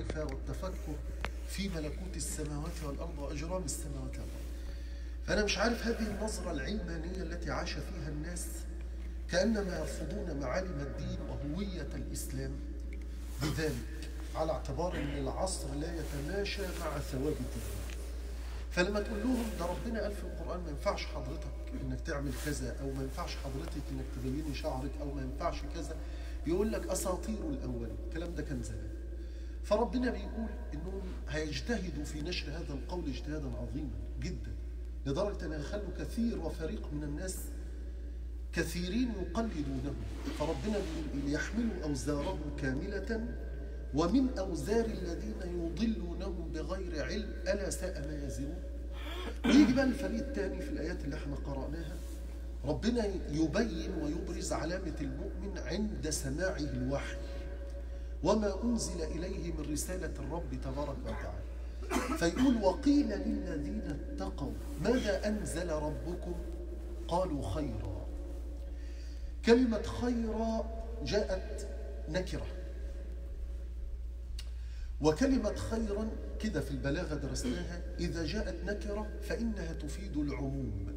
المعرفة والتفكر في ملكوت السماوات والأرض وأجرام السماوات والأرض فأنا مش عارف هذه النظرة العلمانية التي عاش فيها الناس كأنما يرفضون معالم الدين وهوية الإسلام بذلك على اعتبار أن العصر لا يتماشى مع ثوابت الدين فلما تقول لهم ده ربنا قال في القرآن ما ينفعش حضرتك انك تعمل كذا او ما ينفعش حضرتك انك تبيني شعرك او ما ينفعش كذا يقول لك اساطير الاولين الكلام ده كان زمان فربنا بيقول انهم هيجتهدوا في نشر هذا القول اجتهادا عظيما جدا لدرجه ان يخلوا كثير وفريق من الناس كثيرين يقلدونه فربنا بيقول ليحملوا اوزارهم كامله ومن أوزار الذين يضلونهم بغير علم ألا ساء ما يزرون ويجي بقى الفريق الثاني في الآيات اللي احنا قرأناها ربنا يبين ويبرز علامة المؤمن عند سماعه الوحي وما أنزل إليه من رسالة الرب تبارك وتعالى فيقول وقيل للذين اتقوا ماذا أنزل ربكم قالوا خيرا كلمة خيرا جاءت نكره وكلمة خيرا كده في البلاغة درسناها إذا جاءت نكرة فإنها تفيد العموم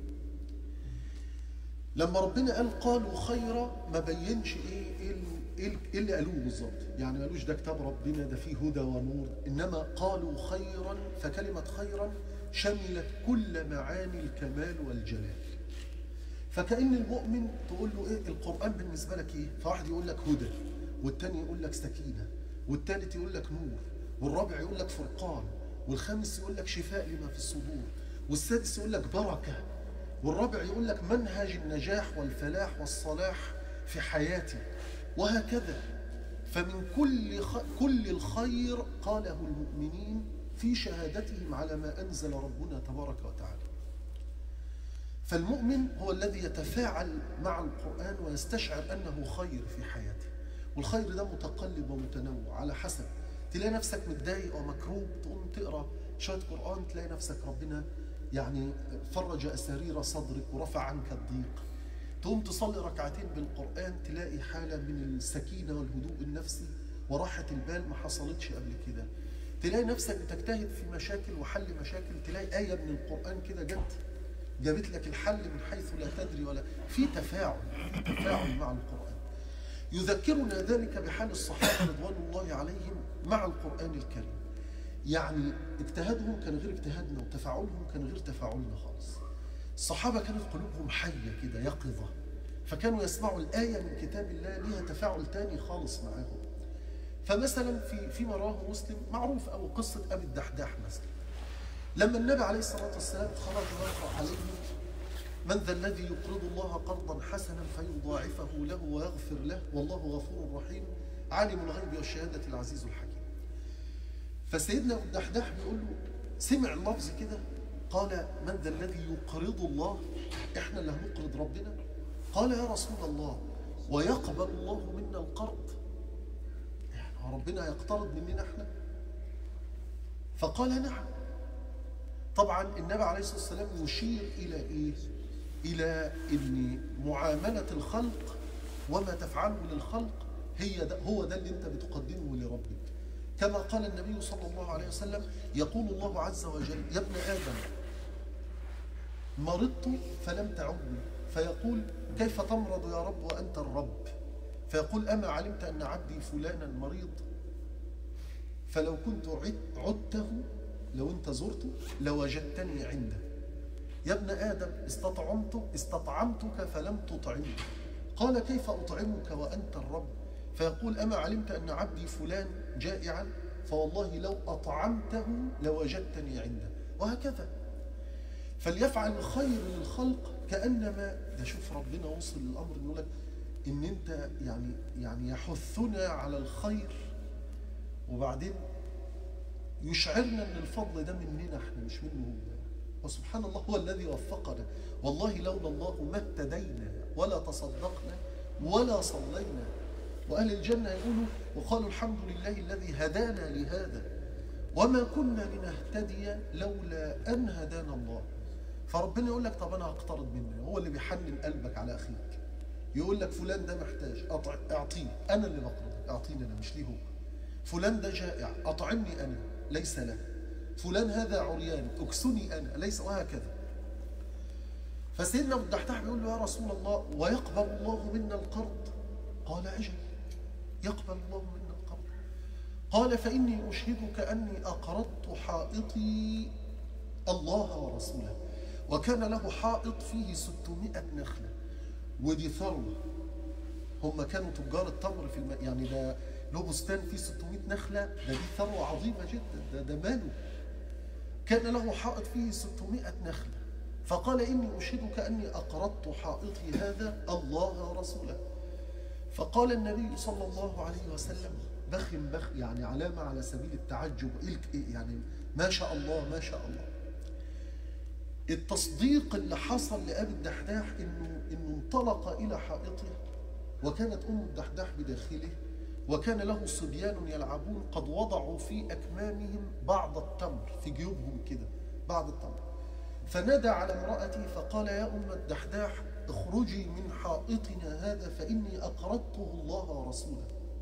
لما ربنا قال قالوا خيرا ما بينش إيه, إيه, إيه, إيه اللي قالوه بالظبط يعني ما قالوش ده كتاب ربنا ده فيه هدى ونور إنما قالوا خيرا فكلمة خيرا شملت كل معاني الكمال والجلال فكأن المؤمن تقول له إيه القرآن بالنسبة لك إيه فواحد يقول لك هدى والتاني يقول لك سكينة والثالث يقول لك نور والرابع يقول لك فرقان والخامس يقول لك شفاء لما في الصدور والسادس يقول لك بركة والرابع يقول لك منهج النجاح والفلاح والصلاح في حياتي وهكذا فمن كل خ... كل الخير قاله المؤمنين في شهادتهم على ما أنزل ربنا تبارك وتعالى فالمؤمن هو الذي يتفاعل مع القرآن ويستشعر أنه خير في حياته والخير ده متقلب ومتنوع على حسب تلاقي نفسك متضايق ومكروب تقوم تقرا شويه قران تلاقي نفسك ربنا يعني فرج اسارير صدرك ورفع عنك الضيق تقوم تصلي ركعتين بالقران تلاقي حاله من السكينه والهدوء النفسي وراحه البال ما حصلتش قبل كده تلاقي نفسك بتجتهد في مشاكل وحل مشاكل تلاقي ايه من القران كده جت جابت لك الحل من حيث لا تدري ولا في تفاعل في تفاعل مع القران يذكرنا ذلك بحال الصحابة رضوان الله عليهم مع القرآن الكريم يعني اجتهادهم كان غير اجتهادنا وتفاعلهم كان غير تفاعلنا خالص الصحابة كانت قلوبهم حية كده يقظة فكانوا يسمعوا الآية من كتاب الله ليها تفاعل تاني خالص معاهم فمثلا في فيما رواه مسلم معروف أو قصة أبي الدحداح مثلا لما النبي عليه الصلاة والسلام خرج ويقرأ عليهم من ذا الذي يقرض الله قرضا حسنا فيضاعفه له ويغفر له والله غفور رحيم عالم الغيب والشهادة العزيز الحكيم فسيدنا ابو الدحداح بيقول له سمع اللفظ كده قال من ذا الذي يقرض الله احنا اللي هنقرض ربنا قال يا رسول الله ويقبل الله منا القرض يعني ربنا يقترض مننا احنا فقال نعم طبعا النبي عليه الصلاه والسلام يشير الى ايه إلى أن معاملة الخلق وما تفعله للخلق هي ده هو ده اللي أنت بتقدمه لربك كما قال النبي صلى الله عليه وسلم يقول الله عز وجل يا ابن آدم مرضت فلم تعدني فيقول كيف تمرض يا رب وأنت الرب فيقول أما علمت أن عبدي فلانا مريض فلو كنت عدته لو أنت زرته لوجدتني عنده يا ابن آدم استطعمت استطعمتك فلم تطعمني قال كيف أطعمك وأنت الرب فيقول أما علمت أن عبدي فلان جائعا فوالله لو أطعمته لوجدتني عنده وهكذا فليفعل الخير للخلق كأنما ده شوف ربنا وصل للأمر يقول لك إن أنت يعني يعني يحثنا على الخير وبعدين يشعرنا أن الفضل ده مننا احنا مش منه هو وسبحان الله هو الذي وفقنا والله لولا الله ما اهتدينا ولا تصدقنا ولا صلينا وأهل الجنة يقولوا وقالوا الحمد لله الذي هدانا لهذا وما كنا لنهتدي لولا أن هدانا الله فربنا يقول لك طب أنا هقترض منه هو اللي بيحنن قلبك على أخيك يقول لك فلان ده محتاج أعطيه أنا اللي بقرضك أعطيني أنا مش ليه هو فلان ده جائع أطعمني أنا ليس له فلان هذا عريان اكسني أنا ليس وهكذا فسيدنا ابو الدحداح بيقول له يا رسول الله ويقبل الله منا القرض قال أجل يقبل الله منا القرض قال فإني أشهدك أني أقرضت حائطي الله ورسوله وكان له حائط فيه 600 نخلة ودي ثروة هم كانوا تجار التمر في الم... يعني ده له بستان فيه 600 نخلة ده دي ثروة عظيمة جدا ده, ده ماله كان له حائط فيه 600 نخلة فقال إني أشهدك أني أقرضت حائطي هذا الله ورسوله فقال النبي صلى الله عليه وسلم بخ بخ يعني علامة على سبيل التعجب يعني ما شاء الله ما شاء الله التصديق اللي حصل لأبي الدحداح إنه, إنه انطلق إلى حائطه وكانت أم الدحداح بداخله وكان له صبيان يلعبون قد وضعوا في أكمامهم بعض التمر في جيوبهم كده بعض التمر فنادى على امرأتي فقال يا أم الدحداح اخرجي من حائطنا هذا فإني أقرضته الله ورسوله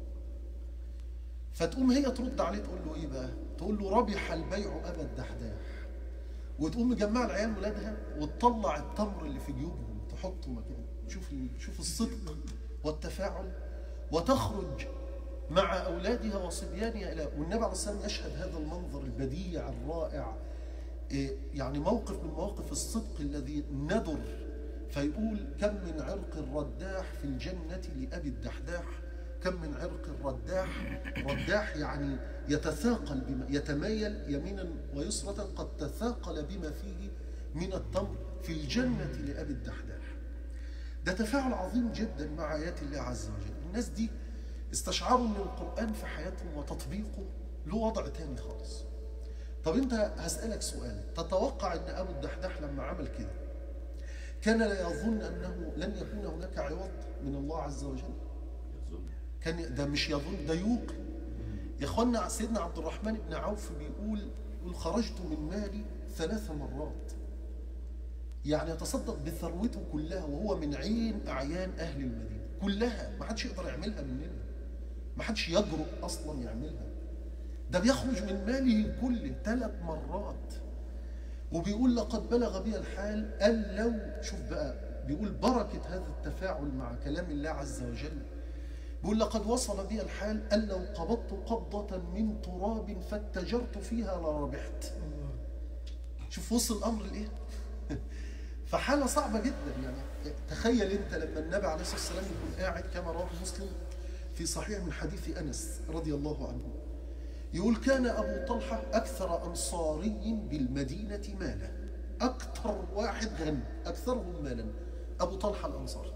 فتقوم هي ترد عليه تقول له إيه بقى تقول له ربح البيع أبا الدحداح وتقوم مجمعة العيال ولادها وتطلع التمر اللي في جيوبهم تحطه مكان شوف شوف الصدق والتفاعل وتخرج مع أولادها وصبيانها إلى والنبي عليه الصلاة والسلام يشهد هذا المنظر البديع الرائع يعني موقف من مواقف الصدق الذي ندر فيقول كم من عرق الرداح في الجنة لأبي الدحداح كم من عرق الرداح رداح يعني يتثاقل بما يتمايل يمينا ويسرة قد تثاقل بما فيه من التمر في الجنة لأبي الدحداح ده تفاعل عظيم جدا مع آيات الله عز وجل الناس دي استشعروا أن القرآن في حياتهم وتطبيقه له وضع تاني خالص طب انت هسألك سؤال تتوقع ان ابو الدحداح لما عمل كده كان لا يظن انه لن يكون هناك عوض من الله عز وجل كان ده مش يظن ده يوقن يا اخوانا سيدنا عبد الرحمن بن عوف بيقول يقول خرجت من مالي ثلاث مرات يعني يتصدق بثروته كلها وهو من عين اعيان اهل المدينه كلها ما حدش يقدر يعملها مننا ما حدش يجرؤ اصلا يعملها ده بيخرج من ماله كله ثلاث مرات وبيقول لقد بلغ بي الحال قال لو شوف بقى بيقول بركة هذا التفاعل مع كلام الله عز وجل بيقول لقد وصل بي الحال أن لو قبضت قبضة من تراب فاتجرت فيها لربحت شوف وصل الأمر لإيه فحالة صعبة جدا يعني تخيل أنت لما النبي عليه الصلاة والسلام يكون قاعد كما رواه مسلم في صحيح من حديث أنس رضي الله عنه يقول كان أبو طلحة أكثر أنصاري بالمدينة مالا أكثر واحد غني أكثرهم مالا أبو طلحة الأنصاري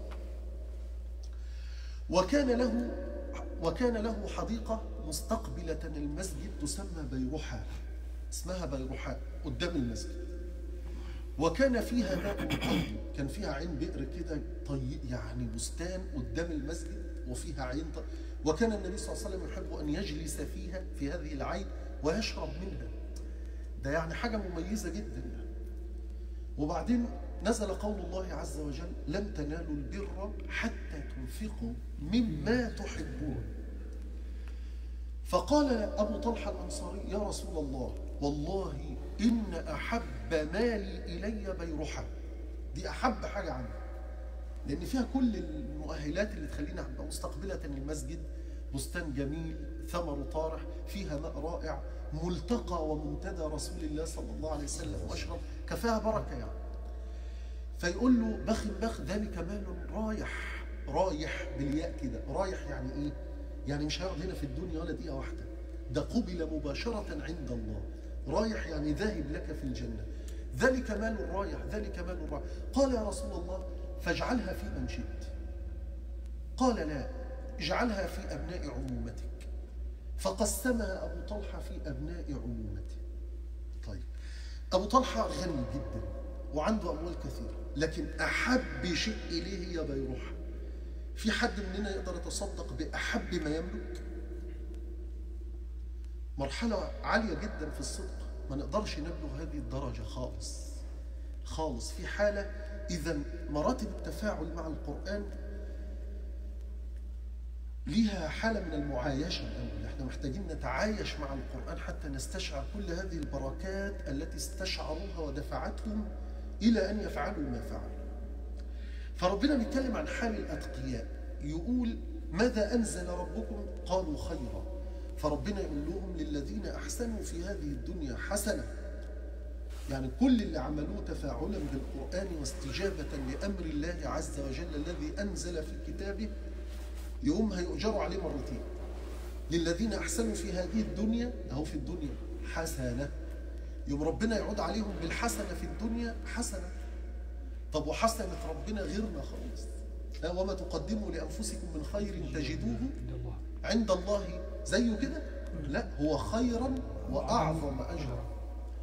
وكان له وكان له حديقة مستقبلة المسجد تسمى بيرحاء اسمها بيرحاء قدام المسجد وكان فيها ماء طيب كان فيها عين بئر كده طيب يعني بستان قدام المسجد وفيها عين طيب وكان النبي صلى الله عليه وسلم يحب أن يجلس فيها في هذه العين ويشرب منها ده يعني حاجة مميزة جدا وبعدين نزل قول الله عز وجل لن تنالوا البر حتى تنفقوا مما تحبون فقال أبو طلحة الأنصاري يا رسول الله والله إن أحب مالي إلي بيرحة دي أحب حاجة عندي لأن فيها كل المؤهلات اللي تخلينا أبقى مستقبلة المسجد بستان جميل ثمر طارح فيها ماء رائع ملتقى ومنتدى رسول الله صلى الله عليه وسلم واشرب كفاها بركة يعني فيقول له بخ بخ ذلك مال رايح رايح بالياء كده رايح يعني ايه يعني مش هيقعد هنا في الدنيا ولا دقيقة واحدة ده قبل مباشرة عند الله رايح يعني ذاهب لك في الجنة ذلك مال رايح ذلك مال رايح قال يا رسول الله فاجعلها في من شئت قال لا اجعلها في أبناء عمومتك فقسمها أبو طلحة في أبناء عمومته طيب أبو طلحة غني جدا وعنده أموال كثيرة لكن أحب شيء إليه هي بيروحة في حد مننا يقدر يتصدق بأحب ما يملك مرحلة عالية جدا في الصدق ما نقدرش نبلغ هذه الدرجة خالص خالص في حالة إذا مراتب التفاعل مع القرآن ليها حالة من المعايشة الأول احنا محتاجين نتعايش مع القرآن حتى نستشعر كل هذه البركات التي استشعروها ودفعتهم إلى أن يفعلوا ما فعلوا فربنا بيتكلم عن حال الأتقياء يقول ماذا أنزل ربكم قالوا خيرا فربنا يقول لهم للذين أحسنوا في هذه الدنيا حسنة يعني كل اللي عملوه تفاعلا بالقرآن واستجابة لأمر الله عز وجل الذي أنزل في كتابه يوم هيؤجروا عليه مرتين للذين أحسنوا في هذه الدنيا أهو في الدنيا حسنة يوم ربنا يعود عليهم بالحسنة في الدنيا حسنة طب وحسنة ربنا غيرنا خالص وما تقدموا لأنفسكم من خير تجدوه عند الله زيه كده لا هو خيرا وأعظم أجرا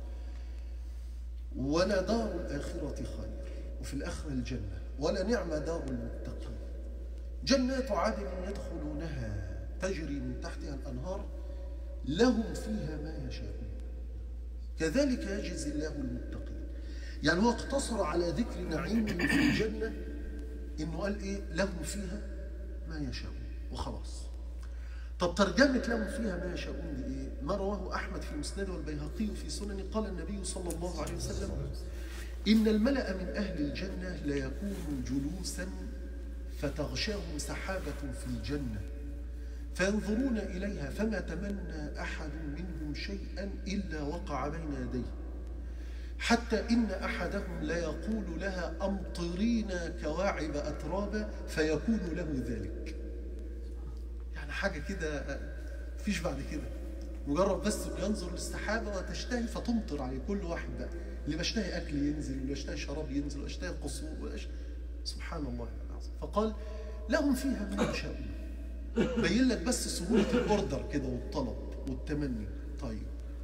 ولا دار الآخرة خير وفي الآخرة الجنة ولا نعم دار المتقين جنات عدن يدخلونها تجري من تحتها الأنهار لهم فيها ما يشاءون كذلك يجزي الله المتقين يعني هو اقتصر على ذكر نعيم في الجنة إنه قال إيه لهم فيها ما يشاءون وخلاص طب ترجمة لهم فيها ما يشاءون دي إيه؟ ما رواه أحمد في مسنده والبيهقي في سننه قال النبي صلى الله عليه وسلم إن الملأ من أهل الجنة ليكون جلوسا فتغشاهم سحابة في الجنة فينظرون إليها فما تمنى أحد منهم شيئا إلا وقع بين يديه حتى إن أحدهم ليقول لها أمطرينا كواعب أترابا فيكون له ذلك يعني حاجة كده فيش بعد كده مجرد بس ينظر للسحابة وتشتهي فتمطر عليه كل واحد بقى اللي بيشتهي أكل ينزل واللي بيشتهي شراب ينزل واللي بيشتهي قصور سبحان الله العظيم فقال لهم فيها ما يشاءون بين لك بس سهولة الأوردر كده والطلب والتمني طيب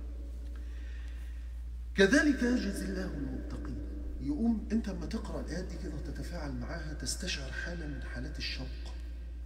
كذلك يجزي الله المتقين يقوم انت لما تقرا الايات دي كده وتتفاعل معاها تستشعر حاله من حالات الشوق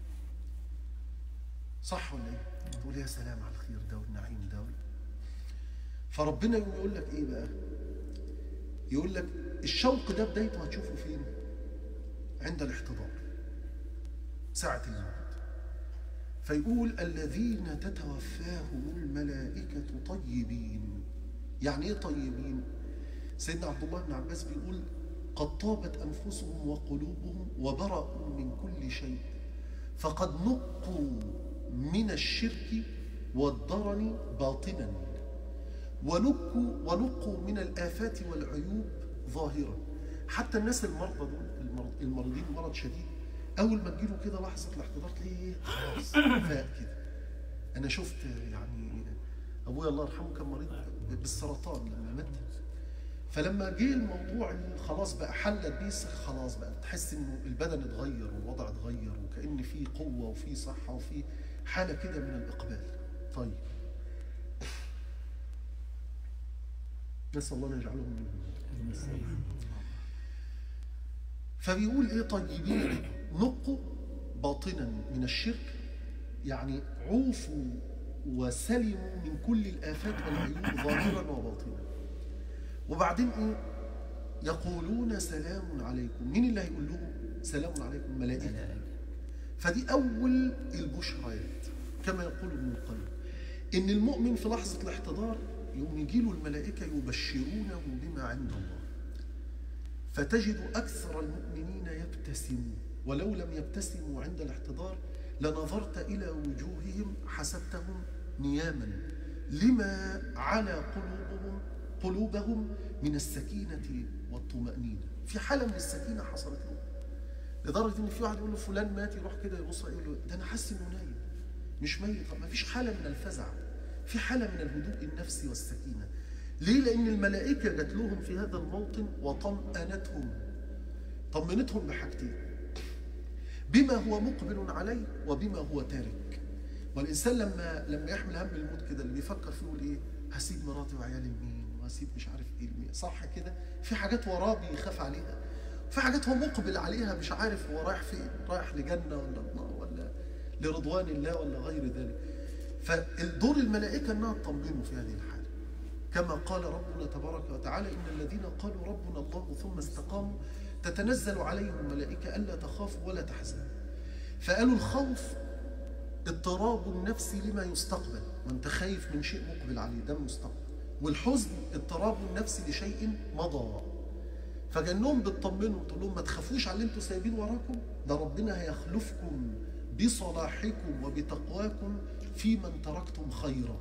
صح ولا ايه تقول يا سلام على الخير ده والنعيم ده فربنا يقول لك ايه بقى يقول لك الشوق ده بدايته هتشوفه فين عند الاحتضار ساعة الموت فيقول الذين تتوفاهم الملائكة طيبين يعني ايه طيبين سيدنا عبد الله بن عباس بيقول قد طابت أنفسهم وقلوبهم وبرأوا من كل شيء فقد نقوا من الشرك والضرن باطنا ونقوا ونقوا من الآفات والعيوب ظاهرا حتى الناس المرضى دول المريضين مرض شديد أول ما تجيله كده لحظة الاحتضار تلاقيه خلاص فاق كده أنا شفت يعني أبويا الله يرحمه كان مريض بالسرطان لما مات فلما جه الموضوع خلاص بقى حلت بيه خلاص بقى تحس انه البدن اتغير والوضع اتغير وكأن في قوة وفي صحة وفي حالة كده من الإقبال طيب نسأل الله أن يجعلهم منهم فبيقول ايه طيبين نقوا باطنا من الشرك يعني عوفوا وسلموا من كل الآفات والعيوب ظاهرا وباطنا وبعدين ايه يقولون سلام عليكم مين اللي هيقول لهم سلام عليكم ملائكة فدي أول البشريات كما يقول ابن القيم إن المؤمن في لحظة الاحتضار يوم يجيله الملائكة يبشرونه بما عند الله فتجد أكثر المؤمنين يبتسمون ولو لم يبتسموا عند الاحتضار لنظرت إلى وجوههم حسبتهم نياما لما على قلوبهم قلوبهم من السكينة والطمأنينة في حالة من السكينة حصلت لهم لدرجة إن في واحد يقول له فلان مات يروح كده يبص يقول له ده أنا حاسس إنه نايم مش ميت ما فيش حالة من الفزع في حالة من الهدوء النفسي والسكينة ليه؟ لأن الملائكة جات لهم في هذا الموطن وطمأنتهم طمنتهم بحاجتين بما هو مقبل عليه وبما هو تارك والإنسان لما لما يحمل هم الموت كده اللي بيفكر فيه يقول إيه هسيب مراتي وعيالي لمين وهسيب مش عارف إيه لمين صح كده في حاجات وراه بيخاف عليها في حاجات هو مقبل عليها مش عارف هو رايح فين رايح لجنة ولا نار ولا لرضوان الله ولا غير ذلك فالدور الملائكة أنها تطمنه في هذه الحالة كما قال ربنا تبارك وتعالى إن الذين قالوا ربنا الله ثم استقاموا تتنزل عليهم الملائكة ألا تخافوا ولا تحزنوا فقالوا الخوف اضطراب النفسي لما يستقبل ما انت خايف من شيء مقبل عليه ده المستقبل والحزن اضطراب النفسي لشيء مضى فكانهم بتطمنوا تقول لهم ما تخافوش على اللي انتوا سايبين وراكم ده ربنا هيخلفكم بصلاحكم وبتقواكم في من تركتم خيرا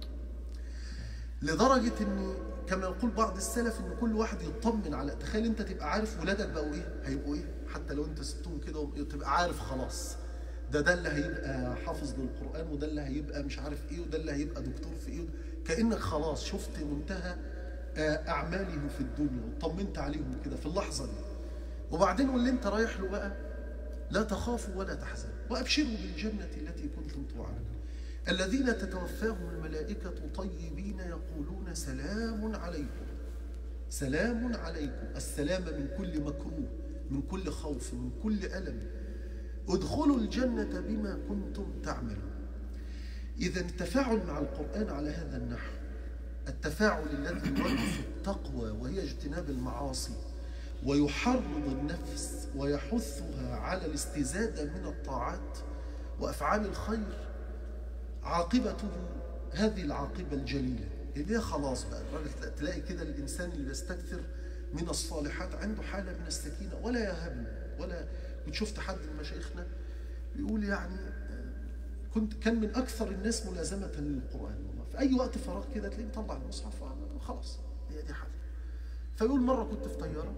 لدرجة ان كما يقول بعض السلف ان كل واحد يطمن على تخيل انت تبقى عارف ولادك بقوا ايه هيبقوا ايه حتى لو انت سبتهم كده تبقى عارف خلاص ده ده اللي هيبقى حافظ للقرآن وده اللي هيبقى مش عارف ايه وده اللي هيبقى دكتور في ايه كأنك خلاص شفت منتهى أعماله في الدنيا وطمنت عليهم كده في اللحظة دي وبعدين واللي انت رايح له بقى لا تخافوا ولا تحزنوا وأبشروا بالجنة التي كنتم توعدون الذين تتوفاهم الملائكة طيبين يقولون سلام عليكم سلام عليكم السلام من كل مكروه من كل خوف من كل ألم ادخلوا الجنة بما كنتم تعملون إذا التفاعل مع القرآن على هذا النحو التفاعل الذي يرفع التقوى وهي اجتناب المعاصي ويحرض النفس ويحثها على الاستزادة من الطاعات وأفعال الخير عاقبته هذه العاقبة الجليلة اللي هي خلاص بقى الراجل تلاقي كده الإنسان اللي بيستكثر من الصالحات عنده حالة من السكينة ولا يهب ولا كنت شفت حد من مشايخنا بيقول يعني كنت كان من أكثر الناس ملازمة للقرآن والله في أي وقت فراغ كده تلاقيه مطلع المصحف خلاص هي دي حاجة فيقول مرة كنت في طيارة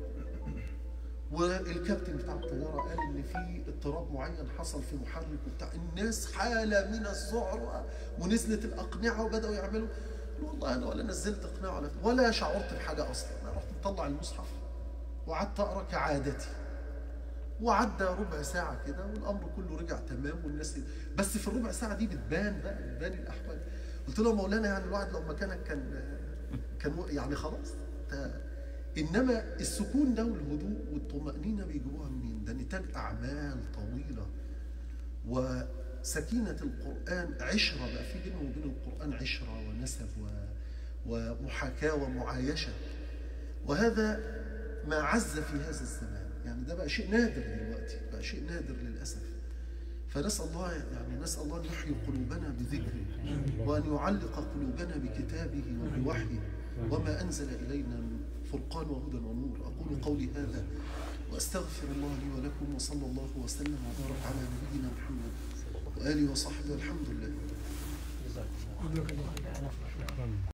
والكابتن بتاع الطيارة قال إن في اضطراب معين حصل في محرك وبتاع الناس حالة من الذعر ونزلت الأقنعة وبدأوا يعملوا والله أنا ولا نزلت أقنعة ولا ولا شعرت بحاجة أصلا أنا رحت مطلع المصحف وقعدت أقرأ كعادتي وعدى ربع ساعة كده والأمر كله رجع تمام والناس بس في الربع ساعة دي بتبان بقى بتبان الأحوال قلت له مولانا يعني الواحد لو مكانك كان كان يعني خلاص إنما السكون ده والهدوء والطمأنينة بيجيبوها منين؟ ده نتاج أعمال طويلة وسكينة القرآن عشرة بقى في بينه وبين القرآن عشرة ونسب و... ومحاكاة ومعايشة وهذا ما عز في هذا الزمان يعني ده بقى شيء نادر دلوقتي بقى شيء نادر للأسف فنسأل الله يعني نسأل الله أن يحيي قلوبنا بذكره وأن يعلق قلوبنا بكتابه وبوحيه وما أنزل إلينا من فرقان وهدى ونور أقول قولي هذا وأستغفر الله لي ولكم وصلى الله وسلم وبارك على نبينا محمد وآله وصحبه الحمد لله